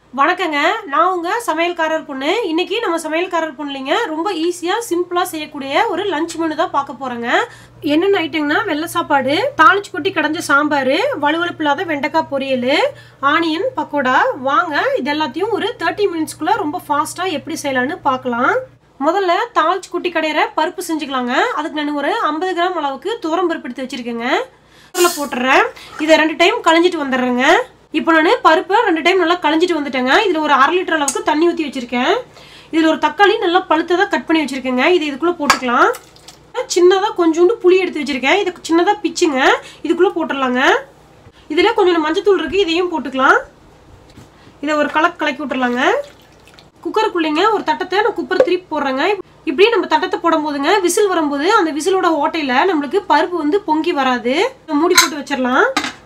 வணக்கங்க நான் உங்க சமையல்காரர் பொண்ணு இன்னைக்கு நம்ம சமையல்காரர் பொண்ணுலிங்க ரொம்ப ஈஸியாக சிம்பிளாக செய்யக்கூடிய ஒரு லஞ்ச் மெனு தான் பார்க்க போகிறோங்க என்னென்ன ஐட்டம்னா வெள்ளை சாப்பாடு தாளிச்சு கொட்டி கடைஞ்ச சாம்பார் வலுவலுப்பு இல்லாத வெண்டைக்காய் பொரியல் ஆனியன் பக்கோடா வாங்க இது எல்லாத்தையும் ஒரு தேர்ட்டி மினிட்ஸ்க்குள்ளே ரொம்ப ஃபாஸ்ட்டாக எப்படி செய்யலான்னு பார்க்கலாம் முதல்ல தாளிச்சு குட்டி கடையிற பருப்பு செஞ்சுக்கலாங்க அதுக்கு நான் ஒரு ஐம்பது கிராம் அளவுக்கு துவரம் பருப்பு எடுத்து வச்சிருக்கேங்க குக்கரில் போட்டுறேன் இதை ரெண்டு டைம் களைஞ்சிட்டு வந்துடுறேங்க இப்போ நான் பருப்பை ரெண்டு டைம் நல்லா களைஞ்சிட்டு வந்துட்டேங்க இதில் ஒரு அரை லிட்டர் அளவுக்கு தண்ணி ஊற்றி வச்சுருக்கேன் இதில் ஒரு தக்காளி நல்லா பழுத்ததாக கட் பண்ணி வச்சுருக்கேங்க இதை இதுக்குள்ளே போட்டுக்கலாம் சின்னதாக கொஞ்சோண்டு புளி எடுத்து வச்சுருக்கேன் இதை சின்னதாக பிச்சுங்க இதுக்குள்ளே போட்டுடலாங்க இதில் கொஞ்சம் மஞ்சத்தூள் இருக்குது இதையும் போட்டுக்கலாம் இதை ஒரு கலக்கு கலக்கி விட்டுறலாங்க குக்கருக்குள்ளேங்க ஒரு தட்டத்தை நான் குக்கர் திருப்பி போடுறேங்க இப்படி நம்ம தட்டத்தை போடும் போதுங்க விசில் வரும்போது அந்த விசிலோட ஓட்டையில் நம்மளுக்கு பருப்பு வந்து பொங்கி வராது மூடி போட்டு வச்சிடலாம்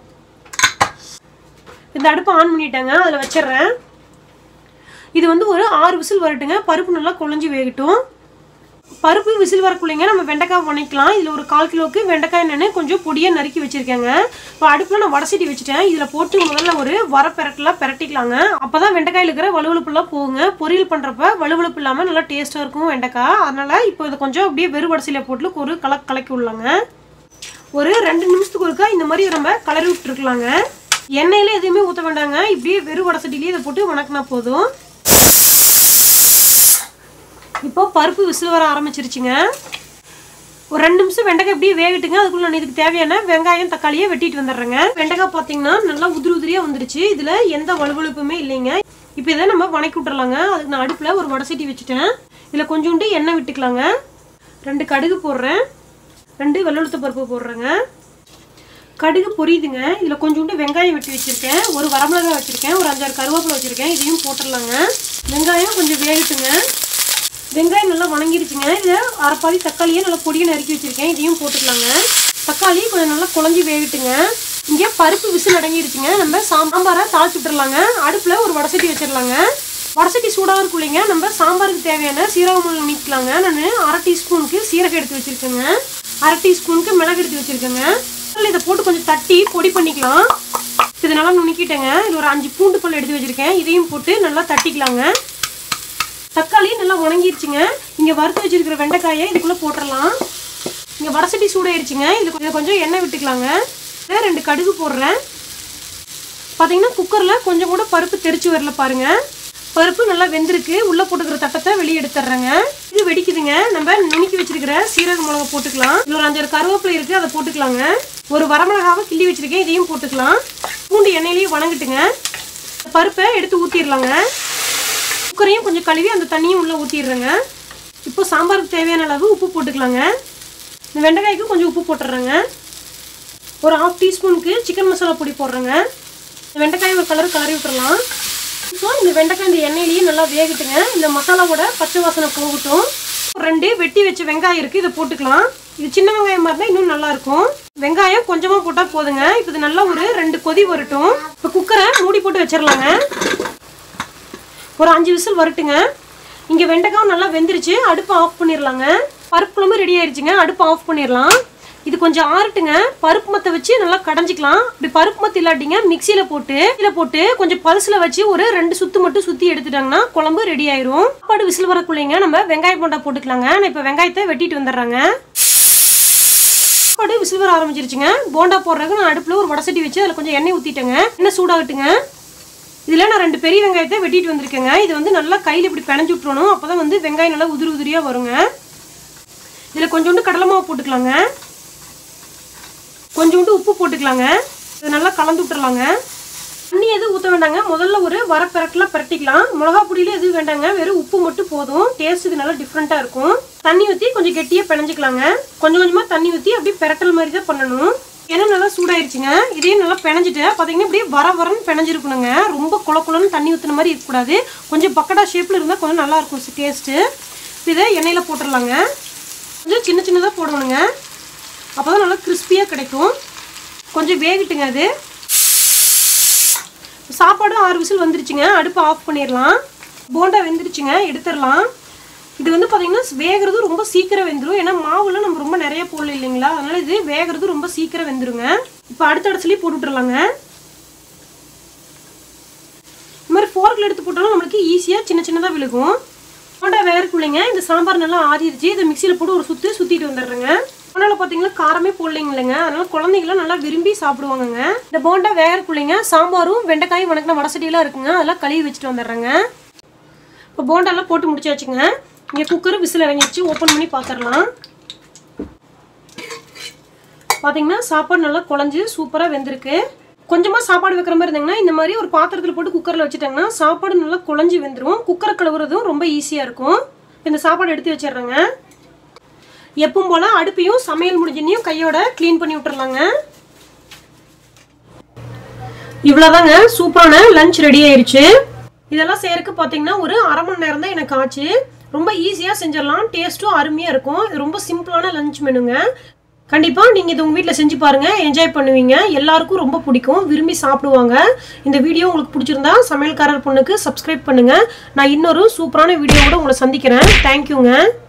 இந்த அடுப்பை ஆன் பண்ணிட்டேங்க அதில் வச்சிடுறேன் இது வந்து ஒரு ஆறு விசில் வரட்டுங்க பருப்பு நல்லா குழஞ்சி வேகட்டும் பருப்பு விசில் வரக்குள்ளேங்க நம்ம வெண்டைக்காய் வணக்கலாம் இதில் ஒரு கால் கிலோவுக்கு வெண்டைக்காய் நான் கொஞ்சம் பொடியாக நறுக்கி வச்சுருக்கேங்க இப்போ அடுப்பில் நான் வடசட்டி வச்சுட்டேன் இதில் போட்டு முதல்ல ஒரு வர பெரட்டலாம் பெரட்டிக்கலாங்க அப்போ தான் வெண்டைக்காயில் இருக்கிற வலுவலுப்புலாம் போகுங்க பொரியல் பண்ணுறப்ப வலுவலுப்பு இல்லாமல் நல்லா டேஸ்ட்டாக இருக்கும் வெண்டைக்காய் அதனால் இப்போ இதை கொஞ்சம் அப்படியே வெறு வடசையில் போட்டு ஒரு கலக் கலக்கி விடலாங்க ஒரு ரெண்டு நிமிஷத்துக்கு ஒருக்கா இந்த மாதிரி நம்ம கலரி விட்டுருக்கலாங்க எண்ணெயில் எதுவுமே ஊற்ற வேண்டாங்க இப்படியே வெறும் வடசட்டிலேயே இதை போட்டு வணக்கினா போதும் இப்போ பருப்பு விசில் வர ஆரம்பிச்சிருச்சுங்க ஒரு ரெண்டு நிமிஷம் வெண்டைக்காய் இப்படியே வேகட்டுங்க அதுக்குள்ள நான் இதுக்கு தேவையான வெங்காயம் தக்காளியை வெட்டிட்டு வந்துடுறேங்க வெண்டைக்காய் பார்த்தீங்கன்னா நல்லா உதிரி உதிரியாக வந்துருச்சு இதில் எந்த வலுவழுப்புமே இல்லைங்க இப்போ இதை நம்ம வணக்கி விட்டுறலாங்க அதுக்கு நான் அடுப்பில் ஒரு வடசட்டி வச்சுட்டேன் இதில் கொஞ்சோண்டு எண்ணெய் விட்டுக்கலாங்க ரெண்டு கடுகு போடுறேன் ரெண்டு வெள்ளெழுத்து பருப்பு போடுறேங்க கடுகு பொரியுதுங்க இதில் கொஞ்சோண்டு வெங்காயம் வெட்டி வச்சுருக்கேன் ஒரு வரமிளகாய் வச்சுருக்கேன் ஒரு அஞ்சாறு கருவேப்பிலை வச்சுருக்கேன் இதையும் போட்டுடலாங்க வெங்காயம் கொஞ்சம் வேகட்டுங்க வெங்காயம் நல்லா வணங்கிடுச்சுங்க இதில் அரைப்பாதி தக்காளியை நல்லா பொடியை நறுக்கி வச்சுருக்கேன் இதையும் போட்டுக்கலாங்க தக்காளி கொஞ்சம் நல்லா குழஞ்சி வேகட்டுங்க இங்கே பருப்பு விசில் அடங்கிடுச்சுங்க நம்ம சாம்பாரை தாளிச்சு விட்டுறலாங்க அடுப்பில் ஒரு வடசட்டி வச்சிடலாங்க வடசட்டி சூடாக இருக்குள்ளீங்க நம்ம சாம்பாருக்கு தேவையான சீரகம் நீக்கலாங்க நான் அரை டீஸ்பூனுக்கு சீரகம் எடுத்து வச்சுருக்கேங்க அரை டீஸ்பூனுக்கு மிளகு எடுத்து வச்சுருக்கேங்க இதை போட்டு கொஞ்சம் தட்டி பொடி பண்ணிக்கலாம் இதை நல்லா நுணுக்கிட்டேங்க இது ஒரு அஞ்சு பூண்டு பல் எடுத்து வச்சுருக்கேன் இதையும் போட்டு நல்லா தட்டிக்கலாங்க தக்காளி நல்லா உணங்கிருச்சுங்க இங்கே வறுத்து வச்சிருக்கிற வெண்டைக்காயை இதுக்குள்ளே போட்டுடலாம் இங்கே வடசட்டி சூடாயிருச்சுங்க இது கொஞ்சம் கொஞ்சம் எண்ணெய் விட்டுக்கலாங்க இதில் ரெண்டு கடுகு போடுறேன் பார்த்தீங்கன்னா குக்கரில் கொஞ்சம் கூட பருப்பு தெரிச்சு வரல பாருங்க பருப்பு நல்லா வெந்திருக்கு உள்ளே போட்டுக்கிற தட்டத்தை வெளியே எடுத்துட்றேங்க இது வெடிக்குதுங்க நம்ம நுணுக்கி வச்சிருக்கிற சீரக மிளகா போட்டுக்கலாம் இதில் ஒரு அஞ்சாறு கருவேப்பிலை இருக்குது அதை போட்டுக்கலாங்க ஒரு வரமிளகாவை கிள்ளி வச்சிருக்கேன் இதையும் போட்டுக்கலாம் பூண்டு எண்ணெயிலையும் வணங்கிட்டுங்க பருப்பை எடுத்து ஊற்றிடலாங்க குக்கரையும் கொஞ்சம் கழுவி அந்த தண்ணியும் உள்ளே ஊற்றிடுறேங்க இப்போ சாம்பாருக்கு தேவையான அளவு உப்பு போட்டுக்கலாங்க இந்த வெண்டைக்காய்க்கு கொஞ்சம் உப்பு போட்டுடுறேங்க ஒரு ஹாஃப் டீஸ்பூனுக்கு சிக்கன் மசாலா பொடி போடுறேங்க இந்த வெண்டைக்காய் ஒரு கலர் கலரி விட்டுறலாம் இப்போ இந்த வெண்டைக்காய் இந்த எண்ணெயிலேயே நல்லா வேகட்டுங்க இந்த மசாலாவோட பச்சை வாசனை போகட்டும் ரெண்டு வெட்டி வச்ச வெங்காயம் இருக்குது இதை போட்டுக்கலாம் இது சின்ன வெங்காயம் மாதிரி தான் இன்னும் நல்லா இருக்கும் வெங்காயம் கொஞ்சமாக போட்டால் போதுங்க இப்போ இது நல்லா ஒரு ரெண்டு கொதி வரட்டும் இப்போ குக்கரை மூடி போட்டு வச்சிடலாங்க ஒரு அஞ்சு விசில் வரட்டுங்க இங்கே வெண்டைக்காவும் நல்லா வெந்துருச்சு அடுப்பை ஆஃப் பண்ணிடலாங்க பருப்பு குழம்பு ரெடி ஆயிடுச்சுங்க அடுப்பை ஆஃப் பண்ணிடலாம் இது கொஞ்சம் ஆறட்டுங்க பருப்பு மத்தை வச்சு நல்லா கடைஞ்சிக்கலாம் இப்படி பருப்பு மத்து இல்லாட்டிங்க மிக்சியில் போட்டு இதில் போட்டு கொஞ்சம் பல்சில் வச்சு ஒரு ரெண்டு சுத்து மட்டும் சுற்றி எடுத்துட்டாங்கன்னா குழம்பு ரெடி ஆயிரும் சாப்பாடு விசில் வரக்குள்ளேங்க நம்ம வெங்காய போண்டா போட்டுக்கலாங்க நான் இப்போ வெங்காயத்தை வெட்டிட்டு வந்துடுறாங்க சாப்பாடு விசில் வர ஆரம்பிச்சிருச்சுங்க போண்டா போடுறதுக்கு நான் அடுப்பில் ஒரு வடசட்டி வச்சு அதில் கொஞ்சம் எண்ணெய் ஊற்றிட்டேங்க எண்ணெய் சூடாகட்டுங்க இதில் நான் ரெண்டு பெரிய வெங்காயத்தை வெட்டிட்டு வந்திருக்கேங்க இது வந்து நல்லா கையில் இப்படி பிணைஞ்சு விட்டுறணும் அப்போ தான் வந்து வெங்காயம் நல்லா உதிரி உதிரியாக வருங்க இதில் கொஞ்சோண்டு கடலை மாவு போட்டுக்கலாங்க கொஞ்சோண்டு உப்பு போட்டுக்கலாங்க இது நல்லா கலந்து விட்டுறலாங்க தண்ணி எதுவும் ஊற்ற வேண்டாங்க முதல்ல ஒரு வர பெரட்டலாம் பெரட்டிக்கலாம் மிளகா பொடியில எதுவும் வேண்டாங்க வெறும் உப்பு மட்டும் போதும் டேஸ்ட் இது நல்லா டிஃப்ரெண்ட்டாக இருக்கும் தண்ணி ஊற்றி கொஞ்சம் கெட்டியாக பிணைஞ்சிக்கலாங்க கொஞ்சம் கொஞ்சமாக தண்ணி ஊற்றி அப்படியே பெரட்டல் மாதிரி தான் பண்ணணும் ஏன்னா நல்லா சூடாயிருச்சுங்க இதையும் நல்லா பிணைஞ்சிட்டு பார்த்தீங்கன்னா இப்படியே வர வரன்னு பிணைஞ்சிருக்கணுங்க ரொம்ப குள குளன்னு தண்ணி ஊற்றுன மாதிரி இருக்கக்கூடாது கொஞ்சம் பக்கடா ஷேப்பில் இருந்தால் கொஞ்சம் நல்லா இருக்கும் டேஸ்ட்டு இதை எண்ணெயில் போட்டுடலாங்க கொஞ்சம் சின்ன சின்னதாக போடணுங்க அப்போ தான் நல்லா கிறிஸ்பியாக கிடைக்கும் கொஞ்சம் வேகட்டுங்க அது சாப்பாடும் ஆறு விசில் வந்துருச்சுங்க அடுப்பை ஆஃப் பண்ணிடலாம் போண்டா வெந்துருச்சுங்க எடுத்துடலாம் இது வந்து பார்த்தீங்கன்னா வேகிறது ரொம்ப சீக்கிரம் வெந்துடும் ஏன்னா மாவுல நம்ம ரொம்ப நிறைய போடல இல்லைங்களா அதனால இது வேகிறது ரொம்ப சீக்கிரம் வெந்துருங்க இப்போ அடுத்த இடத்துலயே போட்டு விட்டுறலாங்க இந்த மாதிரி ஃபோர்க்கில் எடுத்து போட்டாலும் நம்மளுக்கு ஈஸியாக சின்ன சின்னதாக விழுகும் போண்டா வேறக்குள்ளைங்க இந்த சாம்பார் நல்லா ஆறிடுச்சு இதை மிக்சியில் போட்டு ஒரு சுற்றி சுற்றிட்டு வந்துடுறேங்க போண்டாவில் பார்த்தீங்கன்னா காரமே போடலைங்களேங்க அதனால குழந்தைங்களாம் நல்லா விரும்பி சாப்பிடுவாங்கங்க இந்த போண்டா வேகக்குள்ளைங்க சாம்பாரும் வெண்டைக்காயும் வணக்கின வடசட்டியெல்லாம் இருக்குங்க அதெல்லாம் கழுவி வச்சுட்டு வந்துடுறேங்க இப்போ போண்டாலாம் போட்டு முடிச்சாச்சுங்க இங்கே குக்கர் விசில் இறங்கிடுச்சு ஓப்பன் பண்ணி பார்த்துடலாம் பார்த்தீங்கன்னா சாப்பாடு நல்லா குழஞ்சு சூப்பராக வெந்திருக்கு கொஞ்சமாக சாப்பாடு வைக்கிற மாதிரி இருந்தாங்கன்னா இந்த மாதிரி ஒரு பாத்திரத்தில் போட்டு குக்கரில் வச்சுட்டாங்கன்னா சாப்பாடு நல்லா குழஞ்சி வெந்துடும் குக்கரை கழுவுறதும் ரொம்ப ஈஸியாக இருக்கும் இந்த சாப்பாடு எடுத்து வச்சிடுறேங்க எப்பவும் போல் அடுப்பையும் சமையல் முடிஞ்சனையும் கையோட க்ளீன் பண்ணி விட்டுறலாங்க இவ்வளோதாங்க சூப்பரான லஞ்ச் ரெடி ஆயிருச்சு இதெல்லாம் செய்யறதுக்கு பார்த்தீங்கன்னா ஒரு அரை மணி நேரம் தான் எனக்கு ஆச்சு ரொம்ப ஈஸியாக செஞ்சிடலாம் டேஸ்ட்டும் அருமையாக இருக்கும் இது ரொம்ப சிம்பிளான லஞ்ச் மெனுங்க கண்டிப்பாக நீங்கள் இது உங்கள் வீட்டில் செஞ்சு பாருங்கள் என்ஜாய் பண்ணுவீங்க எல்லாருக்கும் ரொம்ப பிடிக்கும் விரும்பி சாப்பிடுவாங்க இந்த வீடியோ உங்களுக்கு பிடிச்சிருந்தா சமையல்காரர் பொண்ணுக்கு சப்ஸ்கிரைப் பண்ணுங்கள் நான் இன்னொரு சூப்பரான வீடியோவோட உங்களை சந்திக்கிறேன் தேங்க்யூங்க